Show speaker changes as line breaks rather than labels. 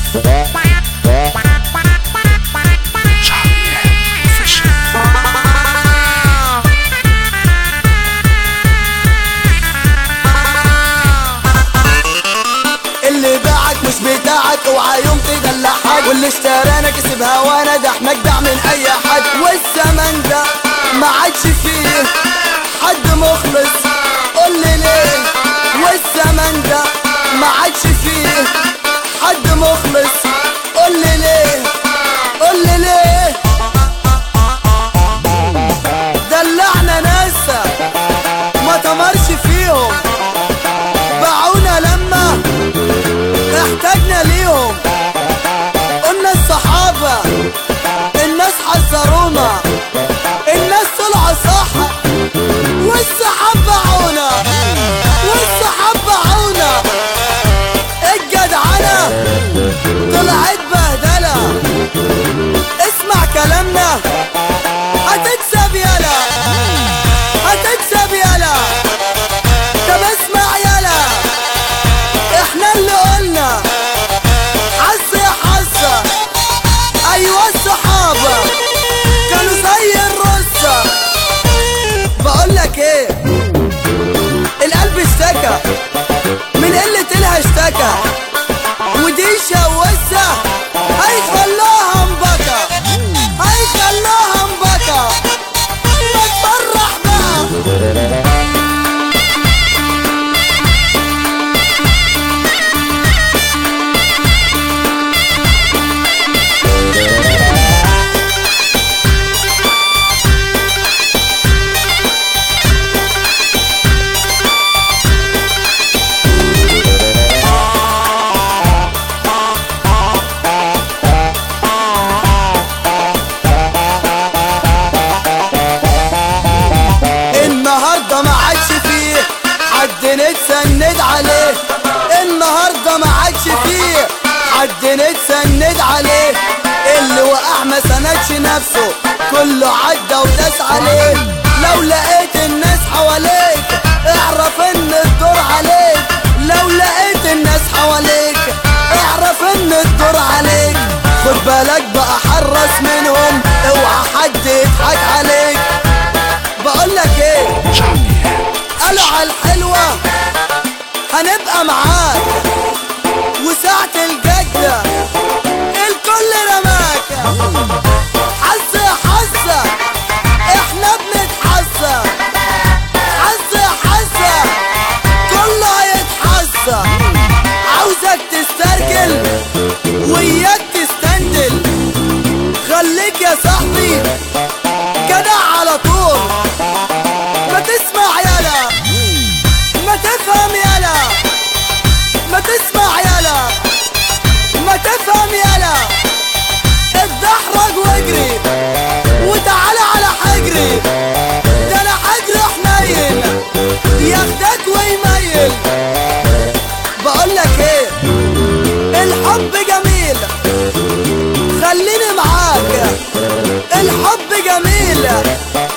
اللي باعك مش بتاعك اوعى يوم تدلع حد واللي اشترانا كسب هوانا ده احنا اجدع من اي حد والزمن ده ما عادش فيه حد مخلص قول لي ليه والزمن ده ما عادش فيه حد مخلص قول لي ليه قول لي ليه دلعنا ناسا ما تمرش فيهم باعونا لما احتاجنا ليهم قلنا الصحابة الناس حذرونا الناس طلعوا صح والصحاب باعونا والصحاب باعونا الجدعنة طلعت بهدلة اسمع كلامنا هتكسب يلا هتكسب يلا طب اسمع يلا احنا اللي قلنا حس يا حسة ايوه الصحابة كانوا زي الرصة بقولك ايه القلب اشتكى من قلة الها اشتكى ودي شوسة هيخلاها مبكى هيخلاها مبكى ما تفرح بقى النهارده ما عادش فيه حد نتسند عليه النهارده ما عادش فيه حد نتسند عليه اللي وقع ما سندش نفسه كله عدى وداس عليه لو لقيت الناس حواليك اعرف ان الدور عليك لو لقيت الناس حواليك اعرف ان الدور عليك خد بالك بقى حرص منهم اوعى حد يضحك عليك بقولك ايه قالوا على الحلوة هنبقى معاك وساعة الجدة الكل رماك حس حسة احنا بنتحسى حس حسة كله هيتحسى عاوزك تسترجل وياك تستندل خليك يا صاحبي جدع على طول ما تسمع يلا ما تفهم يلا ما تسمع يلا ما تفهم يلا اتدحرج واجري وتعالى على حجري ده انا حجري حنين ياخدك ويميل بقولك ايه الحب جميل خليني معاك الحب جميل